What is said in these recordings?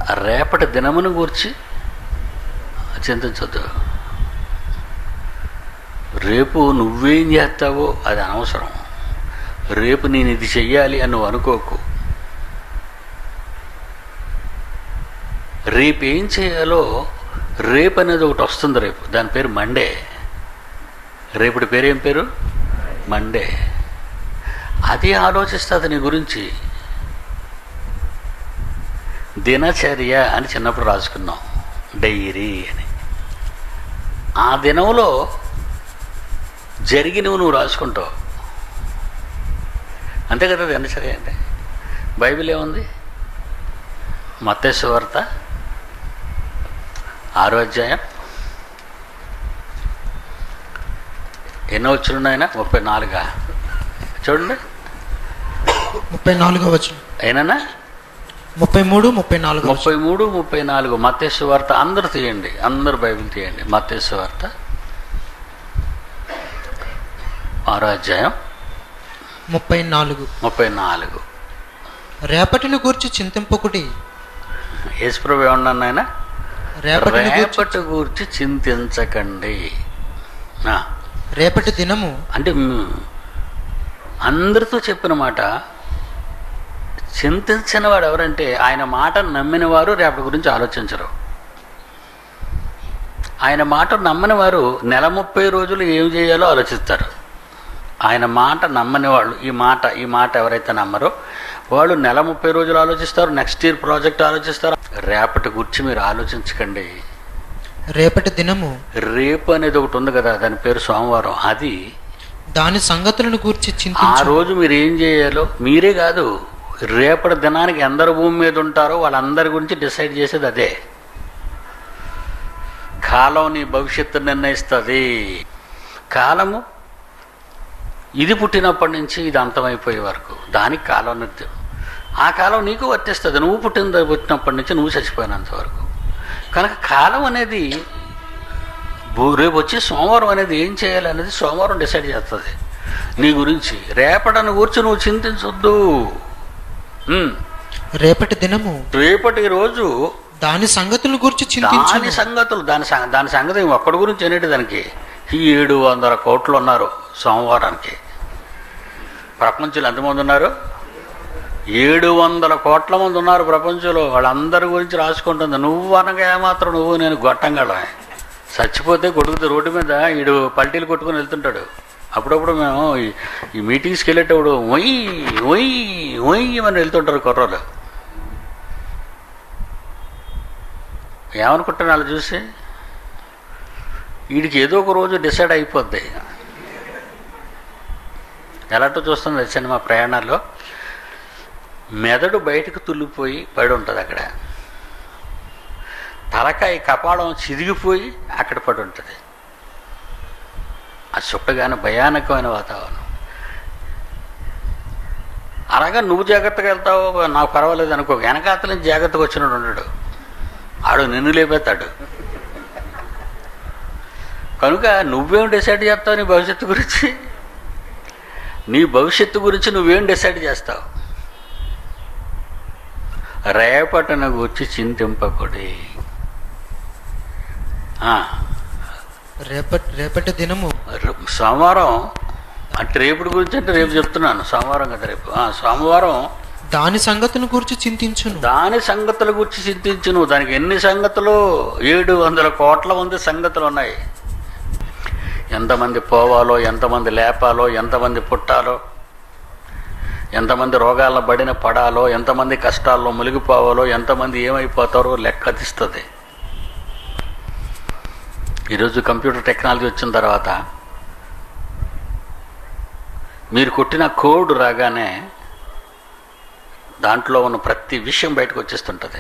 రేపటి దినమును గూర్చి చింతించొద్దు రేపు నువ్వేం చేస్తావో అది అనవసరం రేపు నేను ఇది చెయ్యాలి అని నువ్వు అనుకోకు రేపు ఏం చేయాలో రేపు అనేది ఒకటి వస్తుంది రేపు దాని పేరు మండే రేపటి పేరు ఏం పేరు మండే అది ఆలోచిస్తుంది నీ గురించి దినచర్య అని చిన్నప్పుడు రాసుకున్నాం డైరీ అని ఆ దినంలో జరిగినవి నువ్వు రాసుకుంటావు అంతే కదా దినచర్య అంటే బైబిల్ ఏముంది మత్తేసు వార్త ఆరో అధ్యాయం ఎన్నో వచ్చినాయన ముప్పై నాలుగా చూడండి ముప్పై నాలుగో వచనం అయినా ముప్పై మూడు ముప్పై నాలుగో వచనం. ముప్పై మూడు ముప్పై నాలుగు మత్తేసు వార్త అందరూ తీయండి అందరు బైబిల్ తీయండి మత్తేసు వార్త ఆరో అధ్యాయం ముప్పై నాలుగు ముప్పై నాలుగు రేపటిని గూర్చి చింతింపకుడి యేసుప్రభు ఏమన్నాను ఆయన రేపటిని గూర్చి రేపటి గురించి చింతించకండి ఆ, రేపటి దినము అంటే మ్, అందరితో చెప్పిన మాట చింతించిన వాడు ఎవరంటే ఆయన మాట నమ్మిన వారు రేపటి గురించి ఆలోచించరు ఆయన మాట నమ్మని వారు నెల ముప్పై రోజులు ఏం చేయాలో ఆలోచిస్తారు ఆయన మాట నమ్మని వాళ్ళు ఈ మాట ఈ మాట ఎవరైతే నమ్మరో వాళ్ళు నెల ముప్పై రోజులు ఆలోచిస్తారు నెక్స్ట్ ఇయర్ ప్రాజెక్ట్ ఆలోచిస్తారు రేపటి గురించి మీరు ఆలోచించకండి రేపటి దినము రేపు అనేది ఒకటి ఉంది కదా దాని పేరు సోమవారం అది దాని సంగతులను గూర్చి ఆ చింతించు రోజు మీరు ఏం చేయాలో మీరే కాదు రేపటి దినానికి ఎందరు భూమి మీద ఉంటారో వాళ్ళందరి గురించి డిసైడ్ చేసేది అదే కాలం నీ భవిష్యత్తు నిర్ణయిస్తుంది కాలము ఇది పుట్టినప్పటి నుంచి ఇది అంతమైపోయే వరకు దానికి కాలం నిర్ణయం ఆ కాలం నీకు వర్తిస్తుంది నువ్వు పుట్టిన పుట్టినప్పటి నుంచి నువ్వు చచ్చిపోయినంత వరకు కనుక కాలం అనేది భూ- రేపు వచ్చే సోమవారం అనేది ఏం చేయాలి అనేది సోమవారం డిసైడ్ చేస్తుంది నీ గురించి రేపటిని గురించి నువ్వు చింతించొద్దు ఉమ్. రేపటి దినము రేపటి రోజు దాని సంగతులను గూర్చి దాని చింతించు సంగతులు దాని సంగ దాని సంగతి ఒక్కడి గురించి అనేటి దానికి ఈ ఏడు వందల కోట్లు ఉన్నారు సోమవారానికి ప్రపంచంలో ఎంతమంది ఉన్నారు ఏడు వందల కోట్ల మంది ఉన్నారు ప్రపంచంలో వాళ్ళందరి గురించి రాసుకుంటుంది నువ్వు అనగా ఏమాత్రం నువ్వు నేను గొట్టంగళమే చచ్చిపోతే కొడుకుతో రోడ్డు మీద ఈడు పల్టీలు కొట్టుకొని వెళ్తుంటాడు అప్పుడప్పుడు మేము ఈ- ఈ మీటింగ్స్కి వెళ్ళేటప్పుడు ఒయ్యి ఒయ్యి ఒయ్యి అని వెళ్తుంటారు కుర్రోళ్ళు ఏమనుకుంటాను వాళ్ళు చూసి వీడికి ఏదో ఒక రోజు డిసైడ్ అయిపోద్ది ఎలాంటో చూస్తుంది సినిమా ప్రయాణాల్లో మెదడు బయటకు తుల్లిపోయి పడి ఉంటుంది అక్కడ తలకాయ కపాలం చిరిగిపోయి అక్కడ పడి ఉంటుంది ఆ చుట్టగానే భయానకమైన వాతావరణం అలాగా నువ్వు జాగ్రత్తగా వెళ్తావు నాకు పర్వాలేదు అనుకో వెనకాతల నుంచి జాగ్రత్తగా వచ్చినాడు ఉండడు ఆడు నిన్ను లేపేస్తాడు కనుక నువ్వేం డిసైడ్ చేస్తావు నీ భవిష్యత్తు గురించి నీ భవిష్యత్తు గురించి నువ్వేం డిసైడ్ చేస్తావు రేపటిన గురించి చింతింపకుడి ఆ, రేపటి రేపటి దినము ర- సోమవారం అంటే రేపటి గురించి అంటే రేపు చెప్తున్నాను సోమవారం కదా రేపు ఆ, సోమవారం దాని సంగతులను గూర్చి చింతించును దాని సంగతుల గురించి చింతించును దానికి ఎన్ని సంగతులు ఏడు వందల కోట్ల మంది సంగతులు ఉన్నాయి ఎంతమంది పోవాలో ఎంతమంది లేపాలో ఎంతమంది పుట్టాలో ఎంతమంది రోగాల బడిన పడాలో ఎంతమంది కష్టాల్లో మునిగిపోవాలో ఎంతమంది ఏమైపోతారో లెక్క తీస్తుంది ఈరోజు కంప్యూటర్ టెక్నాలజీ వచ్చిన తర్వాత మీరు కొట్టిన కోడ్ రాగానే దాంట్లో ఉన్న ప్రతి విషయం బయటకు వచ్చేస్తుంటుంది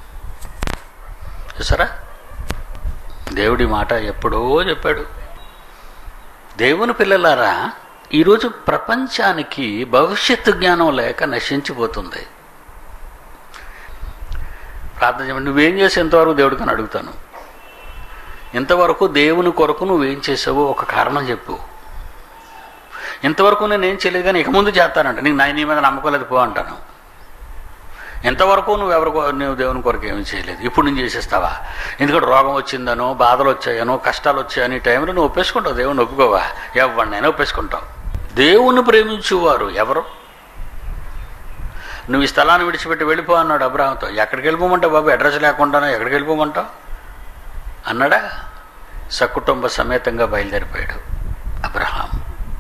చూసారా దేవుడి మాట ఎప్పుడో చెప్పాడు దేవుని పిల్లలారా ఈరోజు ప్రపంచానికి భవిష్యత్తు జ్ఞానం లేక నశించిపోతుంది ప్రార్థన చేయమని నువ్వేం చేసి ఎంతవరకు దేవుడికి అని అడుగుతాను ఇంతవరకు దేవుని కొరకు నువ్వేం చేసావో ఒక కారణం చెప్పు ఇంతవరకు నేను ఏం చేయలేదు కానీ ఇక ముందు చేస్తానంట నీకు నా నీ మీద నమ్మకం లేదు పో అంటాను ఇంతవరకు నువ్వు ఎవరి కొ- నువ్వు దేవుని కొరకు ఏమీ చేయలేదు ఇప్పుడు నేను చేసేస్తావా ఎందుకంటే రోగం వచ్చిందనో బాధలు వచ్చాయనో కష్టాలు వచ్చాయని ఈ టైంలో నువ్వు ఒప్పేసుకుంటావు దేవుని ఒప్పుకోవా ఎవరినైనా ఒప్పేసుకుంటావు దేవుని ప్రేమించేవారు ఎవరు నువ్వు ఈ స్థలాన్ని విడిచిపెట్టి వెళ్ళిపో అన్నాడు అబ్రాహంతో ఎక్కడికి వెళ్ళిపోమంటావు బాబు అడ్రస్ లేకుండానే ఎక్కడికి వెళ్ళిపోమంటావు అన్నాడా సకుటుంబ సమేతంగా బయలుదేరిపోయాడు అబ్రహాం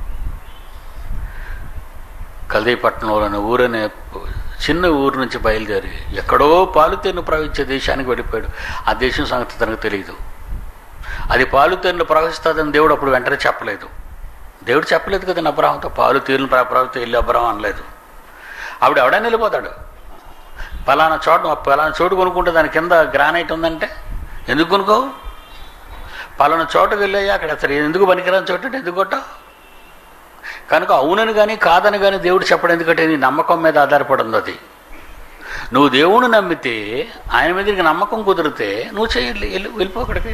కల్దీపట్నంలోని ఊరనే చిన్న ఊరు నుంచి బయలుదేరి ఎక్కడో పాలుతేను ప్రవహించే దేశానికి వెళ్ళిపోయాడు ఆ దేశం సంగతి తనకు తెలియదు అది పాలుతేరులు ప్రవహిస్తుందని దేవుడు అప్పుడు వెంటనే చెప్పలేదు దేవుడు చెప్పలేదు కదా అబ్రహంతో పాలు తీరులు ప్రవహిస్తే వెళ్ళి అబ్రహం అనలేదు ఆవిడ ఎవడైనా వెళ్ళిపోతాడు పలానా చోట పలానా చోటు కొనుక్కుంటే దాని కింద గ్రానైట్ ఉందంటే ఎందుకు కొనుక్కోవు పలానా చోటుకు వెళ్ళాయి అక్కడ అసలు ఎందుకు పనికిరాని చోటు అంటే ఎందుకు కొట్టావు కనుక అవునని కానీ కాదని కానీ దేవుడు చెప్పడం ఎందుకంటే నీ నమ్మకం మీద ఆధారపడి ఉంది అది నువ్వు దేవుని నమ్మితే ఆయన మీద నీకు నమ్మకం కుదిరితే నువ్వు చేయాలి వెళ్ళి వెళ్ళిపో అక్కడికి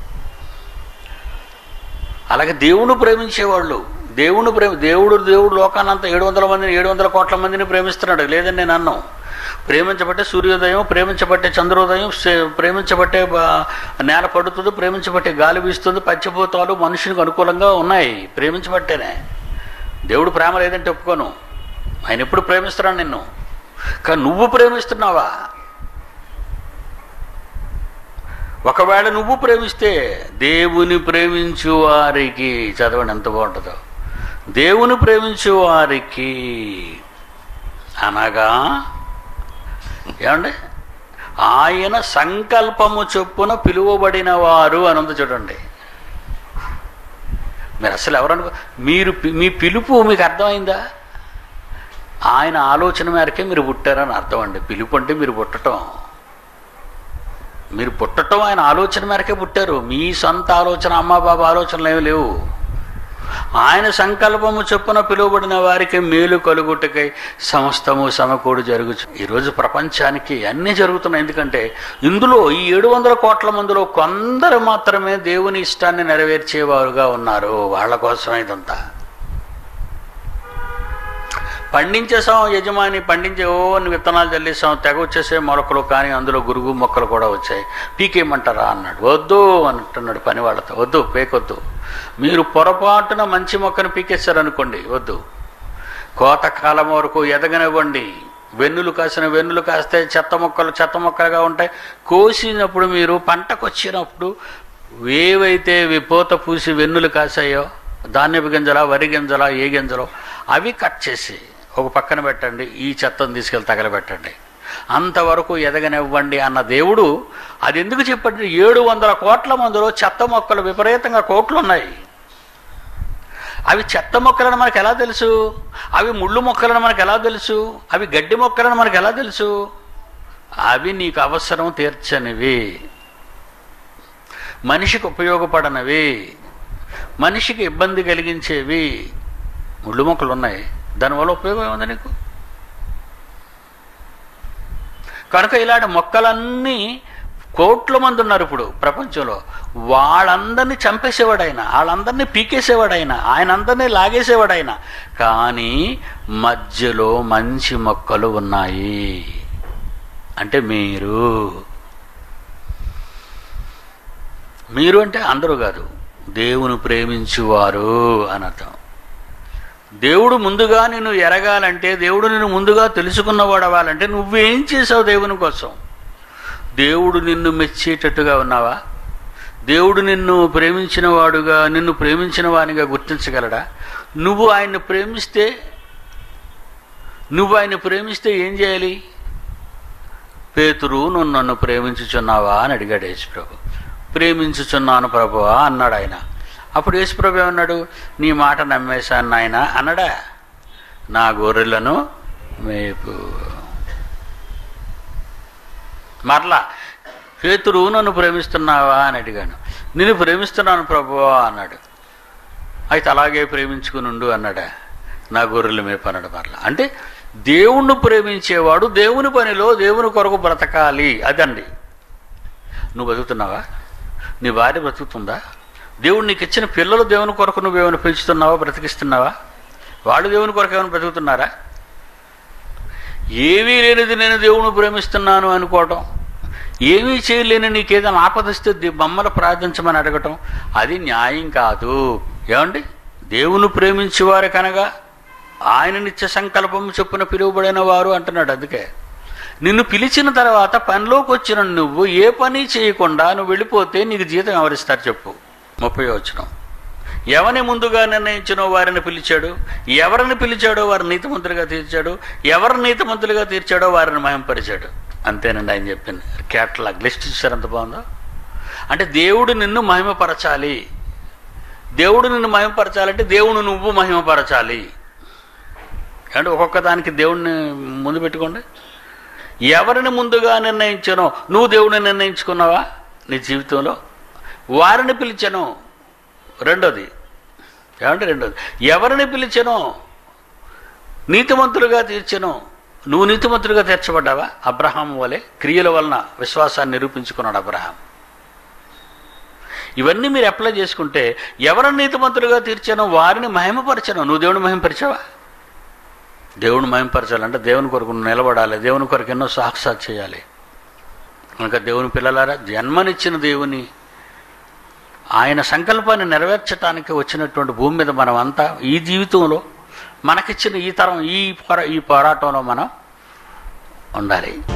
అలాగే దేవుని ప్రేమించేవాళ్ళు దేవుని ప్రేమ దేవుడు దేవుడు లోకానంతా ఏడు వందల మందిని ఏడు వందల కోట్ల మందిని ప్రేమిస్తున్నాడు లేదని నేను అన్నాం ప్రేమించబట్టే సూర్యోదయం ప్రేమించబట్టే చంద్రోదయం సే- ప్రేమించబట్టే బ- నేల పడుతుంది ప్రేమించబట్టే గాలి వీస్తుంది పంచభూతాలు మనుషునికి అనుకూలంగా ఉన్నాయి ప్రేమించబట్టేనే దేవుడు ప్రేమ లేదంటే ఒప్పుకోను ఆయన ఎప్పుడు ప్రేమిస్తున్నాడు నిన్ను కానీ నువ్వు ప్రేమిస్తున్నావా ఒకవేళ నువ్వు ప్రేమిస్తే దేవుని ప్రేమించు వారికి చదవండి ఎంత బాగుంటుందో దేవుని ప్రేమించు వారికి అనగా ఏమండి ఆయన సంకల్పము చొప్పున పిలువబడిన వారు అని ఉంది చూడండి మీరు అసలు ఎవరనుకో మీరు పి- మీ పిలుపు మీకు అర్థమైందా ఆయన ఆలోచన మేరకే మీరు పుట్టారని అర్థం అండి పిలుపు అంటే మీరు పుట్టటం మీరు పుట్టటం ఆయన ఆలోచన మేరకే పుట్టారు మీ సొంత ఆలోచన అమ్మా బాబా ఆలోచనలు ఏమి లేవు ఆయన సంకల్పము చొప్పున పిలువబడిన వారికి మేలు కలుగుటకై సమస్తము సమకూడు జరుగుచు ఈరోజు ప్రపంచానికి అన్నీ జరుగుతున్నాయి ఎందుకంటే ఇందులో ఈ ఏడు వందల కోట్ల మందిలో కొందరు మాత్రమే దేవుని ఇష్టాన్ని నెరవేర్చేవారుగా ఉన్నారు వాళ్ళ కోసమే ఇదంతా పండించేసాం యజమాని పండించే ఓ అని విత్తనాలు చల్లేసాం తెగ వచ్చేసే మొలకలు కానీ అందులో గురుగు మొక్కలు కూడా వచ్చాయి పీకేయమంటారా అన్నాడు వద్దు అంటున్నాడు పని వాళ్ళతో వద్దు పేకొద్దు మీరు పొరపాటున మంచి మొక్కను పీకేశారనుకోండి వద్దు కోత కాలం వరకు ఎదగనివ్వండి వెన్నులు కాసిన వెన్నులు కాస్తే చెత్త మొక్కలు చెత్త మొక్కలుగా ఉంటాయి కోసినప్పుడు మీరు పంటకు వచ్చినప్పుడు ఏవైతే విపోత పూసి వెన్నులు కాసాయో ధాన్యపు గింజల వరి గింజల ఏ గింజలో అవి కట్ చేసి ఒక పక్కన పెట్టండి ఈ చెత్తను తీసుకెళ్ళి తగలబెట్టండి అంతవరకు ఎదగనివ్వండి అన్న దేవుడు అది ఎందుకు చెప్పండి ఏడు వందల కోట్ల మందిలో చెత్త మొక్కలు విపరీతంగా కోట్లు ఉన్నాయి అవి చెత్త మొక్కలను మనకు ఎలా తెలుసు అవి ముళ్ళు మొక్కలను మనకు ఎలా తెలుసు అవి గడ్డి మొక్కలను మనకు ఎలా తెలుసు అవి నీకు అవసరం తీర్చనివి మనిషికి ఉపయోగపడనవి మనిషికి ఇబ్బంది కలిగించేవి ముళ్ళు మొక్కలు ఉన్నాయి దానివల్ల ఉపయోగం ఏముంది నీకు కనుక ఇలాంటి మొక్కలన్నీ కోట్ల మంది ఉన్నారు ఇప్పుడు ప్రపంచంలో వాళ్ళందరినీ చంపేసేవాడైన వాళ్ళందరినీ పీకేసేవాడైన ఆయన అందరినీ లాగేసేవాడైన కానీ మధ్యలో మంచి మొక్కలు ఉన్నాయి అంటే మీరు మీరు అంటే అందరూ కాదు దేవుని ప్రేమించువారు అని అర్థం దేవుడు ముందుగా నిన్ను ఎరగాలంటే దేవుడు నిన్ను ముందుగా తెలుసుకున్నవాడు అవ్వాలంటే నువ్వేం చేసావు దేవుని కోసం దేవుడు నిన్ను మెచ్చేటట్టుగా ఉన్నావా దేవుడు నిన్ను ప్రేమించిన వాడుగా నిన్ను ప్రేమించిన వానిగా గుర్తించగలడా నువ్వు ఆయన్ని ప్రేమిస్తే నువ్వు ఆయన ప్రేమిస్తే ఏం చేయాలి పేతురు నువ్వు నన్ను ప్రేమించుచున్నావా అని అడిగాడు యేసుప్రభు ప్రేమించుచున్నాను ప్రభువా అన్నాడు ఆయన అప్పుడు యేసుప్రభు ఏమన్నాడు నీ మాట నమ్మేశాను నాయన అన్నాడా నా గొర్రెలను మేపు మరలా పేతురు నన్ను ప్రేమిస్తున్నావా అని అడిగాను నేను ప్రేమిస్తున్నాను ప్రభువా అన్నాడు అయితే అలాగే ప్రేమించుకునుండు అన్నాడా నా గొర్రెలు మేపు అన్నాడు మరలా అంటే దేవుణ్ణి ప్రేమించేవాడు దేవుని పనిలో దేవుని కొరకు బ్రతకాలి అదండి నువ్వు బతుకుతున్నావా నీ భార్య బ్రతుకుతుందా దేవుడు నీకు ఇచ్చిన పిల్లలు దేవుని కొరకు నువ్వేమైనా పెంచుతున్నావా బ్రతికిస్తున్నావా వాళ్ళు దేవుని కొరకు ఏమైనా బ్రతుకుతున్నారా ఏమీ లేనిది నేను దేవుని ప్రేమిస్తున్నాను అనుకోవటం ఏమీ చేయలేని నీకేదైనా ఆపదిస్తే ది- బొమ్మలు ప్రార్థించమని అడగటం అది న్యాయం కాదు ఏమండి దేవుని ప్రేమించేవారు కనుక ఆయన నిత్య సంకల్పం చొప్పున పిలువబడిన వారు అంటున్నాడు అందుకే నిన్ను పిలిచిన తర్వాత పనిలోకి వచ్చిన నువ్వు ఏ పని చేయకుండా నువ్వు వెళ్ళిపోతే నీకు జీతం ఎవరిస్తారు చెప్పు ముప్పై వచ్చినాం ఎవరిని ముందుగా నిర్ణయించినో వారిని పిలిచాడు ఎవరిని పిలిచాడో వారిని నీతిమంతులుగా తీర్చాడు ఎవరిని నీతిమంతులుగా తీర్చాడో వారిని మహింపరిచాడు అంతేనండి ఆయన చెప్పింది క్యాటలాగ్ లిస్ట్ చూసారు ఎంత బాగుందో అంటే దేవుడు నిన్ను మహిమపరచాలి దేవుడు నిన్ను మహిమపరచాలంటే దేవుడు నువ్వు మహిమపరచాలి అంటే ఒక్కొక్క దానికి దేవుడిని ముందు పెట్టుకోండి ఎవరిని ముందుగా నిర్ణయించానో నువ్వు దేవుడిని నిర్ణయించుకున్నావా నీ జీవితంలో వారిని పిలిచాను రెండోది ఏమంటే రెండోది ఎవరిని పిలిచానో నీతిమంతులుగా తీర్చాను నువ్వు నీతిమంతులుగా తీర్చబడ్డావా అబ్రహాం వలె క్రియల వలన విశ్వాసాన్ని నిరూపించుకున్నాడు అబ్రహాం ఇవన్నీ మీరు అప్లై చేసుకుంటే ఎవరిని నీతిమంతులుగా తీర్చానో వారిని మహిమపరచాను నువ్వు దేవుని మహిమపరిచావా దేవుని మహిమపరచాలంటే దేవుని కొరకు నువ్వు నిలబడాలి దేవుని కొరకు ఎన్నో సాక్షాత్ చేయాలి కనుక దేవుని పిల్లలారా జన్మనిచ్చిన దేవుని ఆయన సంకల్పాన్ని నెరవేర్చడానికి వచ్చినటువంటి భూమి మీద మనం అంతా ఈ జీవితంలో మనకిచ్చిన ఈ తరం ఈ పోరా ఈ పోరాటంలో మనం ఉండాలి